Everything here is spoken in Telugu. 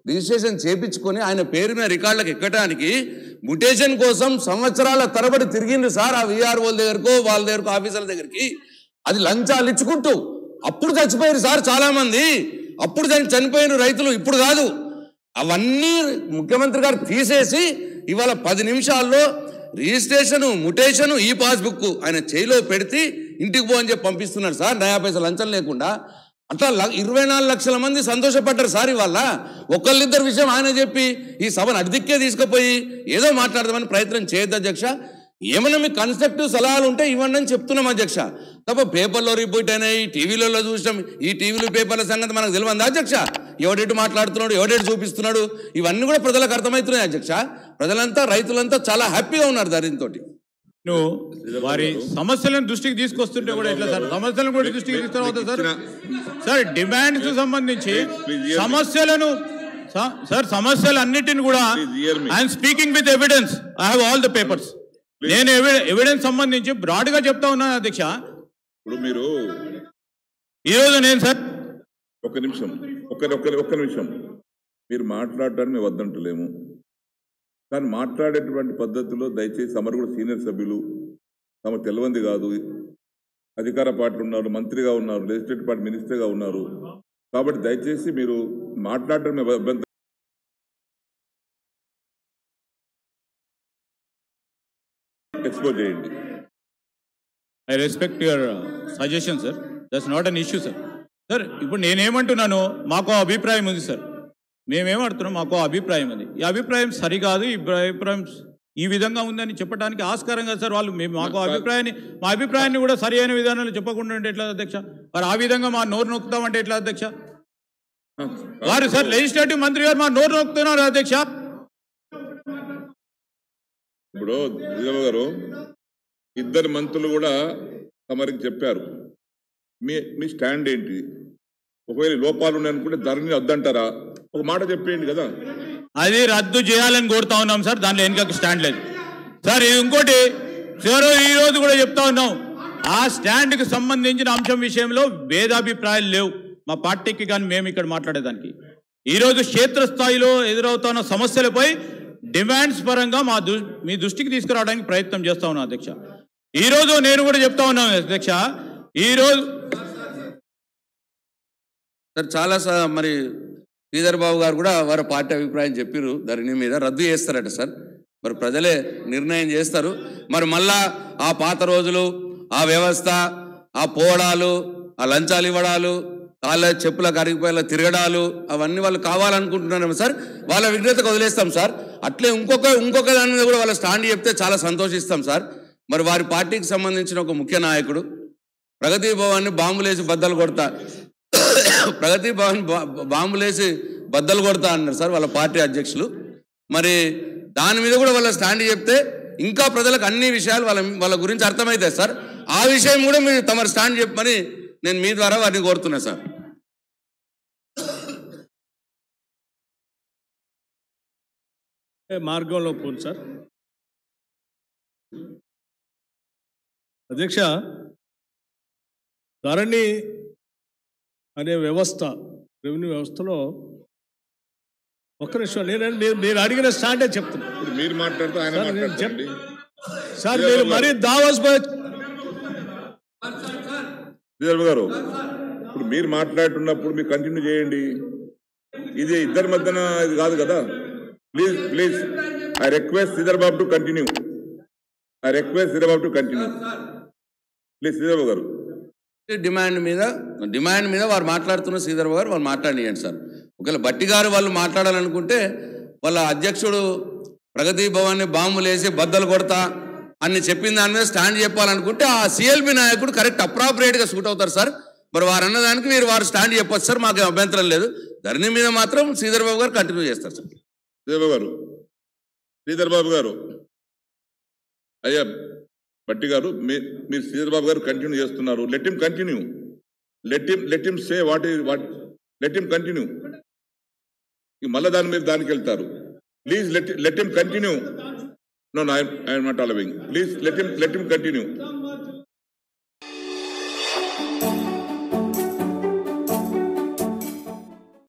రిజిస్ట్రేషన్ చేపించుకొని ఆయన పేరు మీద రికార్డులకు ఎక్కడానికి ముటేషన్ కోసం సంవత్సరాల తరబడి తిరిగిండ్రు సార్ ఆ విఆర్ఓల దగ్గరకు వాళ్ళ దగ్గరకు ఆఫీసర్ల దగ్గరికి అది లంచాలు ఇచ్చుకుంటూ అప్పుడు చచ్చిపోయారు సార్ చాలా మంది అప్పుడు చని- చనిపోయిన రైతులు ఇప్పుడు కాదు అవన్నీ ముఖ్యమంత్రి గారు తీసేసి ఇవాళ పది నిమిషాల్లో రిజిస్ట్రేషన్ ముటేషన్ ఈ పాస్బుక్ ఆయన చేయిలో పెడితే ఇంటికి పో అని చెప్పి పంపిస్తున్నారు సార్ నయా పైసలు లంచం లేకుండా అట్లా ల- ఇరవై నాలుగు లక్షల మంది సంతోషపడ్డారు సార్ ఇవాళ ఒకళ్ళిద్దరు విషయం ఆయన చెప్పి ఈ సభను అడిదిక్కే తీసుకుపోయి ఏదో మాట్లాడదామని ప్రయత్నం చేయొద్దు అధ్యక్ష ఏమైనా మీకు కన్స్ట్రక్టివ్ సలహాలు ఉంటే ఇవ్వండి అని చెప్తున్నాం అధ్యక్ష తప్ప పేపర్లో రిపోర్ట్ అయినాయి టీవీలలో చూసినాం ఈ టీవీలు పేపర్ల సంగతి మనకు తెలియదు అధ్యక్ష ఎవడెటు మాట్లాడుతున్నాడు ఎవడెటు చూపిస్తున్నాడు ఇవన్నీ కూడా ప్రజలకు అర్థమవుతున్నాయి అధ్యక్ష ప్రజలంతా రైతులంతా చాలా హ్యాపీగా ఉన్నారు దానితో నువ్వు వారి సమస్యలను దృష్టికి తీసుకొస్తుంటే కూడా ఎట్లా సార్ సమస్యలను కూడా దృష్టికి తీసుకురావద్దా సార్ సార్ డిమాండ్స్ సంబంధించి సమస్యలను స- సార్ సమస్యలు అన్నిటిని కూడా Please hear me. I'm speaking with evidence I have all the papers నేను ఎవిడెన్స్ సంబంధించి బ్రాడ్ గా చెప్తా ఉన్నాను అధ్యక్ష ఇప్పుడు మీరు ఈ రోజు నేను సార్ ఒక్క నిమిషం ఒక్క ఒక్క ఒక్క నిమిషం మీరు మాట్లాడటానికి మేము వద్దంటలేము కానీ మాట్లాడేటువంటి పద్ధతిలో దయచేసి తమరు కూడా సీనియర్ సభ్యులు తమ తెలవంది కాదు అధికార పార్టీ ఉన్నారు మంత్రిగా ఉన్నారు లెజిస్లేటివ్ పార్టీ మినిస్టర్గా ఉన్నారు కాబట్టి దయచేసి మీరు మాట్లాడటం మేము అభ్యంతరం ఎక్స్పోజ్ చేయండి I respect your suggestion sir that's not an issue sir sir ఇప్పుడు నేనేమంటున్నాను మాకు అభిప్రాయం ఉంది సార్ మేమేమంటున్నాం మాకు అభిప్రాయం ఉంది ఈ అభిప్రాయం సరికాదు ఈ అభిప్రాయం ఈ విధంగా ఉందని చెప్పడానికి ఆస్కారం కదా సార్ వాళ్ళు మేము మాకు అభిప్రాయాన్ని మా అభిప్రాయాన్ని కూడా సరి అయిన విధానంలో చెప్పకుండా ఉంటే ఎట్లా అధ్యక్ష మరి ఆ విధంగా మా నోరు నొక్కుతామంటే ఎట్లా అధ్యక్ష వారు సార్ లెజిస్లేటివ్ మంత్రి గారు మా నోరు నొక్కుతున్నారు అధ్యక్ష ఇప్పుడు దిగమ్మ గారు ఇద్దరు మంత్రులు కూడా తమరికి చెప్పారు మీ మీ స్టాండ్ ఏంటి ఒకవేళ లోపాలు ఉన్నాయనుకుంటే ధరని వద్దంటారా ఒక మాట చెప్పేయండి కదా అది రద్దు చేయాలని కోరుతా ఉన్నాం సార్ దాంట్లో వెనుక స్టాండ్ లేదు సార్ ఇది ఇంకోటి సార్ ఈ రోజు కూడా చెప్తా ఉన్నాం ఆ స్టాండ్కి సంబంధించిన అంశం విషయంలో భేదాభిప్రాయాలు లేవు మా పార్టీకి కానీ మేము ఇక్కడ మాట్లాడేదానికి ఈ రోజు క్షేత్రస్థాయిలో ఎదురవుతున్న సమస్యలపై డిమాండ్స్ పరంగా మా దు మీ దృష్టికి తీసుకురావడానికి ప్రయత్నం చేస్తా ఉన్నాం అధ్యక్ష ఈ రోజు నేను కూడా చెప్తా ఉన్నాను అధ్యక్ష ఈ రోజు సార్ చాలా స- మరి శ్రీధర్ బాబు గారు కూడా వారి పార్టీ అభిప్రాయం చెప్పారు దాని మీద రద్దు చేస్తారట సార్ మరి ప్రజలే నిర్ణయం చేస్తారు మరి మళ్ళా ఆ పాత రోజులు ఆ వ్యవస్థ ఆ పోవడాలు ఆ లంచాలు ఇవ్వడాలు కాళ్ళ చెప్పుల కరిగిపోయేలా తిరగడాలు అవన్నీ వాళ్ళు కావాలనుకుంటున్నారేమో సార్ వాళ్ళ విఘ్నతకు వదిలేస్తాం సార్ అట్లే ఇంకొక ఇంకొక దాని మీద కూడా వాళ్ళ స్టాండ్ చెప్తే చాలా సంతోషిస్తాం సార్ మరి వారి పార్టీకి సంబంధించిన ఒక ముఖ్య నాయకుడు ప్రగతి భవన్ని బాంబులేసి బద్దలు కొడతా ప్రగతి భవన్ బా- బాంబులేసి బద్దలు కొడతా అన్నారు సార్ వాళ్ళ పార్టీ అధ్యక్షులు మరి దాని మీద కూడా వాళ్ళ స్టాండ్ చెప్తే ఇంకా ప్రజలకు అన్ని విషయాలు వాళ్ళ వాళ్ళ గురించి అర్థమవుతాయి సార్ ఆ విషయం కూడా మీరు తమ స్టాండ్ చెప్పమని నేను మీ ద్వారా వారిని కోరుతున్నా సార్ ఏ మార్గంలో పోను సార్ అధ్యక్ష ధరణి అనే వ్యవస్థ రెవెన్యూ వ్యవస్థలో ఒక్క నిమిషం నేను నేను నేను అడిగిన స్టాండే చెప్తున్నా ఇప్పుడు మీరు మాట్లాడితే ఆయన సార్, నేను మాట్లాడండి సార్ మీరు మరీ దావాస్ పోయి- శ్రీధర్ గారు ఇప్పుడు మీరు మాట్లాడుతున్నప్పుడు మీరు కంటిన్యూ చేయండి ఇది ఇద్దరి మధ్యన ఇది కాదు కదా please please I request Sridhar Babu to continue I request Sridhar Babu to continue please Sridhar Babu గారు డిమాండ్ మీద డిమాండ్ మీద వారు మాట్లాడుతున్న శ్రీధర్ గారు వాళ్ళు మాట్లాడియండి సార్ ఒకవేళ బట్టి గారు వాళ్ళు మాట్లాడాలనుకుంటే వాళ్ళ అధ్యక్షుడు ప్రగతి భవన్ని బాంబులు వేసి బద్దలు కొడతా అని చెప్పిన దాని మీద స్టాండ్ చెప్పాలనుకుంటే ఆ సిఎల్పి నాయకుడు కరెక్ట్ అప్రాపరియేట్గా సూట్ అవుతారు సార్ మరి వారు అన్నదానికి మీరు వారు స్టాండ్ చెప్పొచ్చు సార్ మాకు అభ్యంతరం లేదు ధరణి మీద మాత్రం శ్రీధర్ బాబు గారు కంటిన్యూ చేస్తారు సార్ శ్రీధర్ బాబు గారు శ్రీధర్ బాబు గారు అయ్యా బట్టి గారు మీ మీరు శ్రీధర్ బాబు గారు కంటిన్యూ చేస్తున్నారు let him continue let him let him say what is what let him continue మళ్ళీ దాని మీద దానికి వెళ్తారు please let let him continue no I'm not allowing please let him let him continue